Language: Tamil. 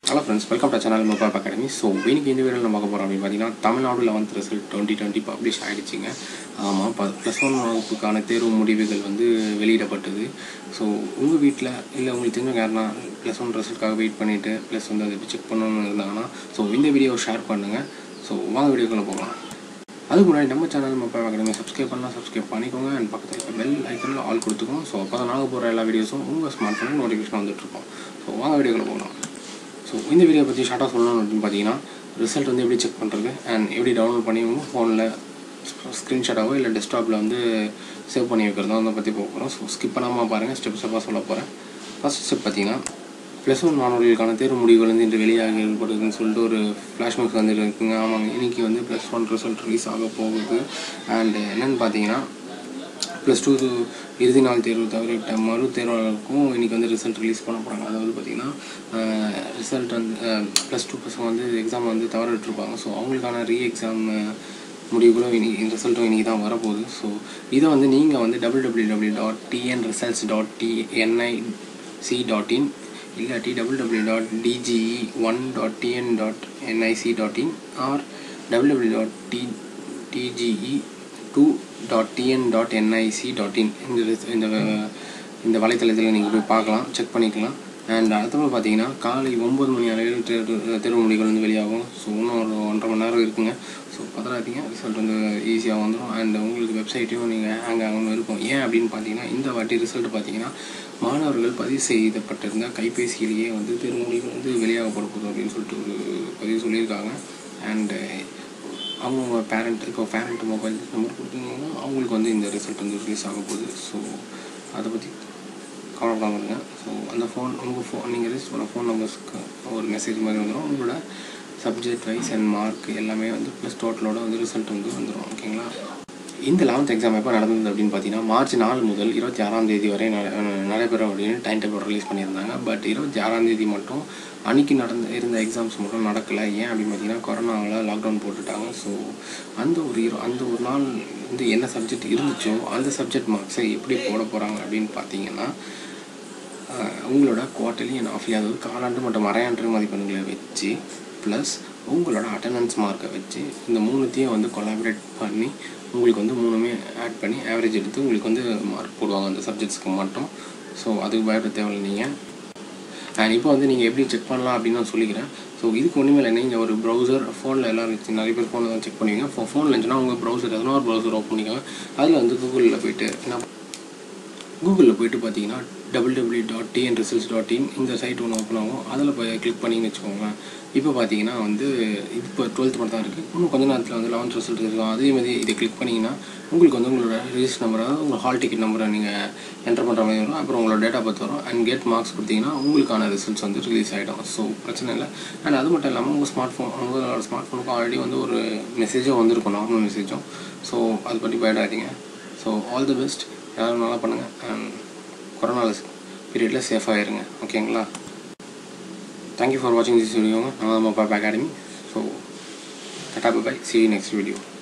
hello friends welcome to channel mobile academy so இன்னைக்கு இந்த வீடியோவில் நம்ம பார்க்க போகிறோம் அப்படின்னு பார்த்தீங்கன்னா Tamil Nadu eleventh result twenty twenty publish ஆகிடுச்சிங்க ஆமாம் ப ப்ளஸ் ஒன் வகுப்புக்கான தேர்வு முடிவுகள் வந்து வெளியிடப்பட்டது ஸோ உங்கள் வீட்டில் இல்லை உங்களுக்கு தெரிஞ்சவங்க யாருன்னா ப்ளஸ் ஒன் ரிசல்ட்காக வெயிட் பண்ணிவிட்டு ப்ளஸ் வந்து அதை செக் பண்ணணும்னு இருந்தாங்கன்னா ஸோ இந்த வீடியோவை ஷேர் பண்ணுங்கள் ஸோ வாங்க வீடியோக்குள்ளே போகலாம் அதுக்கு முன்னாடி நம்ம சேனல் மொபைல் அகாடமி சப்ஸ்கிரைப் பண்ணலாம் சப்ஸ்கிரைப் பண்ணிக்கோங்க அண்ட் பக்கத்தில் இருக்க பெல் ஐக்கனில் ஆல் கொடுத்துக்கோங்க ஸோ அப்போ தான் நாங்கள் போகிற எல்லா வீடியோஸும் உங்கள் ஸ்மார்ட் ஃபோனில் நோட்டிஃபிகேஷன் வந்துட்டுருக்கோம் ஸோ வாங்க வீடியோக்குள்ளே போகலாம் ஸோ இந்த வீடியோ பற்றி ஷார்ட்டாக சொல்லணும் அப்படின்னு பார்த்தீங்கன்னா ரிசல்ட் வந்து எப்படி செக் பண்ணுறது அண்ட் எப்படி டவுன்லோட் பண்ணி உங்கள் ஃபோனில் ஸ்க்ரீன்ஷாட்டாவோ இல்லை டெஸ்க்டாப்பில் வந்து சேவ் பண்ணி வைக்கிறதோ அதை பற்றி போக போகிறோம் ஸோ ஸ்கிப் பண்ணாமல் பாருங்கள் ஸ்டெப் ஸ்டெப்பாக சொல்ல போகிறேன் ஃபஸ்ட் ஸ்டெப் பார்த்தீங்கன்னா ப்ளஸ் ஒன் மாணவர்களுக்கான தேர்வு முடிவுகள் வந்து இன்று வெளியாக ஏற்படுதுன்னு சொல்லிட்டு ஒரு ஃப்ளாஷ்பேக் வந்து இருக்குங்க ஆமாங்க இன்னைக்கு வந்து ப்ளஸ் ஒன் ரிசல்ட் ரிலீஸ் ஆக போகுது அண்ட் என்னென்னு பார்த்தீங்கன்னா ப்ளஸ் டூ இறுதி நாள் தேர்வு தவிர மறு தேர்வாளருக்கும் இன்றைக்கி வந்து ரிசல்ட் ரிலீஸ் பண்ண போகிறாங்க அதாவது பார்த்தீங்கன்னா ரிசல்ட் வந்து ப்ளஸ் டூ பசங்க வந்து எக்ஸாம் வந்து தவற விட்டுருப்பாங்க ஸோ அவங்களுக்கான ரீ எக்ஸாம் முடிவுகளும் இன்னைக்கு ரிசல்ட்டும் இன்றைக்கி தான் வரப்போகுது ஸோ இதை வந்து நீங்கள் வந்து W W W dot TN results dot TNIC dot in இல்லாட்டி double W dot DGE one dot TN dot NIC dot in or double W dot D DGE two dot TN dot NIC dot in இந்த ரிஸ்- இந்த வ- இந்த வலைத்தளத்தில் நீங்கள் போய் பார்க்கலாம் செக் பண்ணிக்கலாம் அண்ட் அடுத்தது பார்த்தீங்கன்னா காலை ஒம்பது மணி அளவில் தேர்வு தேர்வு முடிவுகள் வந்து வெளியாகும் ஸோ இன்னும் ஒரு ஒன்றரை மணி நேரம் இருக்குங்க ஸோ பதறாதீங்க ரிசல்ட் வந்து ஈஸியாக வந்துடும் அண்ட் உங்களுக்கு வெப்சைட்டையும் நீங்கள் ஹேங் ஆகாமல் இருக்கும் ஏன் அப்படின்னு பார்த்தீங்கன்னா இந்த வாட்டி ரிசல்ட் பார்த்தீங்கன்னா மாணவர்கள் பதிவு செய்யப்பட்டிருந்த கைபேசியிலேயே வந்து தேர்வு முடிவுகள் வந்து வெளியாகப்பட போகுது அப்படின்னு சொல்லிட்டு ஒரு பதிவு சொல்லியிருக்காங்க அண்டு அவங்கவுங்க பேரண்ட் இப்போ பேரண்ட் மொபைல் நம்பர் கொடுத்தீங்கன்னா அவங்களுக்கு வந்து இந்த ரிசல்ட் வந்து ரிலீஸ் ஆக போகுது ஸோ அதை பற்றி கவலைப்படாமல் இருங்க ஸோ அந்த ஃபோன் உங்கள் ஃபோன் நீங்கள் ரிஜிஸ்டர் பண்ண ஃபோன் நம்பர்ஸ்க்கு ஒரு மெசேஜ் மாதிரி வந்துடும் உங்களோட சப்ஜெக்ட் வைஸ் அண்ட் மார்க் எல்லாமே வந்து ப்ளஸ் டோட்டலோட வந்து ரிசல்ட் வந்து வந்துடும் ஓகேங்களா இந்த லெவன்த் எக்ஸாம் எப்போ நடந்தது அப்படின்னு பார்த்தீங்கன்னா மார்ச் நாலு முதல் இருபத்தி ஆறாம் தேதி வரை நட- நடைபெறும் அப்படின்னு டைம் டேபிள் ரிலீஸ் பண்ணியிருந்தாங்க பட் இருபத்தி ஆறாம் தேதி மட்டும் அன்னைக்கு நடந்த இருந்த எக்ஸாம்ஸ் மட்டும் நடக்கலை ஏன் அப்படின்னு பார்த்தீங்கன்னா கொரோனாவில் லாக்டவுன் போட்டுட்டாங்க ஸோ அந்த ஒரு இரு அந்த ஒரு நாள் வந்து என்ன சப்ஜெக்ட் இருந்துச்சோ அந்த சப்ஜெக்ட் மார்க்ஸை எப்படி போட போகிறாங்க அப்படின்னு பார்த்தீங்கன்னா ஆஹ் உங்களோட குவார்ட்டர்லி அண்ட் ஆஃப்லி அதாவது காலாண்டு மற்றும் அரையாண்டு மதிப்பெண்களை வச்சு ப்ளஸ் உங்களோட அட்டண்டன்ஸ் மார்க்கை வச்சு இந்த மூணுத்தையும் வந்து கொலாபரேட் பண்ணி உங்களுக்கு வந்து மூணுமே ஆட் பண்ணி ஆவரேஜ் எடுத்து உங்களுக்கு வந்து மார்க் போடுவாங்க அந்த சப்ஜெக்ட்ஸ்க்கு மட்டும் ஸோ அதுக்கு பயப்பட தேவையில்லை நீங்கள் அண்ட் இப்போ வந்து நீங்கள் எப்படி செக் பண்ணலாம் அப்படின்னு நான் சொல்லிக்கிறேன் ஸோ இதுக்கு ஒன்றுமே இல்லை நீங்கள் ஒரு ப்ரௌசர் ஃபோனில் எல்லாம் இருந்துச்சு நிறைய பேர் ஃபோனில் தான் செக் பண்ணுவீங்க ஃபோ ஃபோனில் இருந்துச்சுன்னா உங்கள் ப்ரௌசர் எதனா ஒரு ப்ரௌசர் ஓப்பன் பண்ணிக்கோங்க அதில் வந்து கூகுளில் போயிட்டு என்ன கூகுளில் போயிட்டு பார்த்தீங்கன்னா double W dot TN results dot in இந்த சைட் ஒன்று ஓப்பன் ஆகும் அதில் போய் கிளிக் பண்ணிங்கன்னு வச்சுக்கோங்களேன் இப்போ பார்த்தீங்கன்னா வந்து இது இப்போ டுவெல்த் மட்டும் தான் இருக்குது இன்னும் கொஞ்ச நேரத்தில் வந்து லெவன்த் ரிசல்ட் இருக்கும் அதே மாதிரி இதை கிளிக் பண்ணிங்கன்னா உங்களுக்கு வந்து உங்களோட ரிஜிஸ்டர் நம்பர் அதாவது உங்கள் ஹால் டிக்கெட் நம்பரை நீங்கள் என்டர் பண்ணுற மாதிரி வரும் அப்புறம் உங்களோட டேட்டா பர்த் வரும் அண்ட் கெட் மார்க்ஸ் கொடுத்தீங்கன்னா உங்களுக்கான ரிசல்ட்ஸ் வந்து ரிலீஸ் ஆகிடும் ஸோ பிரச்சனை இல்லை அண்ட் அது மட்டும் இல்லாமல் உங்கள் ஸ்மார்ட் ஃபோன் உங்களோட ஸ்மார்ட் ஃபோனுக்கு ஆல்ரெடி வந்து ஒரு மெசேஜும் வந்திருக்கும் நார்மல் மெசேஜும் ஸோ அதை பற்றி பயப்படாதீங்க ஸோ ஆல் தி பெஸ்ட் யாரும் நல்லா பண்ணுங்கள் அண்ட் கொரோனா பீரியடில் சேஃபாக இருங்க ஓகேங்களா தேங்க்யூ ஃபார் வாட்சிங் திஸ் வீடியோங்க நான் mobile academy so tata bye see next video